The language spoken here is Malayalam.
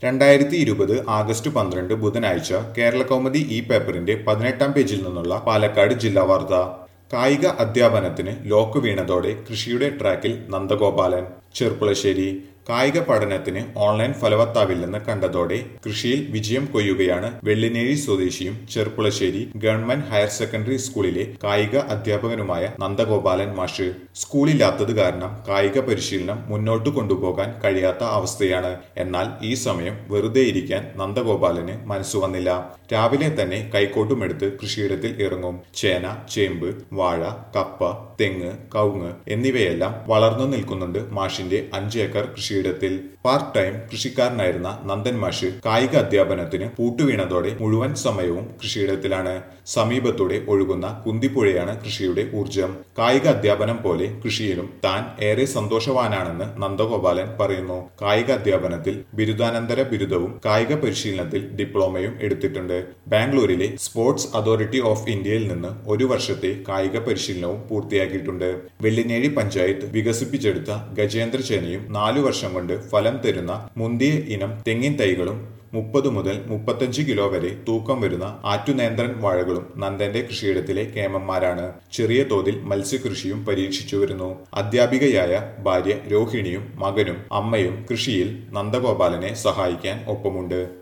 രണ്ടായിരത്തി ഇരുപത് ആഗസ്റ്റ് പന്ത്രണ്ട് ബുധനാഴ്ച കേരളകൗമുദി ഈ പേപ്പറിന്റെ പതിനെട്ടാം പേജിൽ നിന്നുള്ള പാലക്കാട് ജില്ലാ വാർത്ത കായിക അധ്യാപനത്തിന് ലോക്ക് വീണതോടെ കൃഷിയുടെ ട്രാക്കിൽ നന്ദഗോപാലൻ ചെർപ്പുളശ്ശേരി കായിക പഠനത്തിന് ഓൺലൈൻ ഫലവത്താവില്ലെന്ന് കണ്ടതോടെ കൃഷിയിൽ വിജയം കൊയ്യുകയാണ് വെള്ളിനേഴി സ്വദേശിയും ചെർപ്പുളശ്ശേരി ഗവൺമെന്റ് ഹയർ സെക്കൻഡറി സ്കൂളിലെ കായിക അധ്യാപകനുമായ നന്ദഗോപാലൻ മാഷ് സ്കൂളില്ലാത്തത് കാരണം കായിക പരിശീലനം മുന്നോട്ട് കൊണ്ടുപോകാൻ കഴിയാത്ത അവസ്ഥയാണ് എന്നാൽ ഈ സമയം വെറുതെ ഇരിക്കാൻ നന്ദഗോപാലന് മനസ്സു വന്നില്ല രാവിലെ തന്നെ കൈക്കോട്ടുമെടുത്ത് കൃഷിയിടത്തിൽ ഇറങ്ങും ചേന ചേമ്പ് വാഴ കപ്പ തെങ്ങ് കവുങ്ങ് എന്നിവയെല്ലാം വളർന്നു നിൽക്കുന്നുണ്ട് മാഷിന്റെ അഞ്ച് ഏക്കർ കൃഷിയിടത്തിൽ പാർട്ട് ടൈം കൃഷിക്കാരനായിരുന്ന നന്ദൻ മാഷ് കായിക അധ്യാപനത്തിന് പൂട്ടുവീണതോടെ മുഴുവൻ സമയവും കൃഷിയിടത്തിലാണ് സമീപത്തൂടെ ഒഴുകുന്ന കുന്തിപ്പുഴയാണ് കൃഷിയുടെ ഊർജം കായിക അധ്യാപനം പോലെ കൃഷിയിലും താൻ ഏറെ സന്തോഷവാനാണെന്ന് നന്ദഗോപാലൻ പറയുന്നു കായിക അധ്യാപനത്തിൽ ബിരുദാനന്തര ബിരുദവും കായിക പരിശീലനത്തിൽ ഡിപ്ലോമയും എടുത്തിട്ടുണ്ട് ബാംഗ്ലൂരിലെ സ്പോർട്സ് അതോറിറ്റി ഓഫ് ഇന്ത്യയിൽ നിന്ന് ഒരു വർഷത്തെ കായിക പരിശീലനവും പൂർത്തിയാക്കിയിട്ടുണ്ട് വെള്ളിനേഴി പഞ്ചായത്ത് വികസിപ്പിച്ചെടുത്ത ഗജേന്ദ്ര ചേനയും നാലു വർഷം കൊണ്ട് ഫലം തരുന്ന മുന്തിയ ഇനം തെങ്ങിൻ തൈകളും മുപ്പത് മുതൽ മുപ്പത്തഞ്ച് കിലോ വരെ തൂക്കം വരുന്ന ആറ്റുനേന്ത്രൻ വാഴകളും നന്ദന്റെ കൃഷിയിടത്തിലെ കേമന്മാരാണ് ചെറിയ തോതിൽ മത്സ്യകൃഷിയും പരീക്ഷിച്ചു വരുന്നു അധ്യാപികയായ ഭാര്യ രോഹിണിയും മകനും അമ്മയും കൃഷിയിൽ നന്ദഗോപാലനെ സഹായിക്കാൻ ഒപ്പമുണ്ട്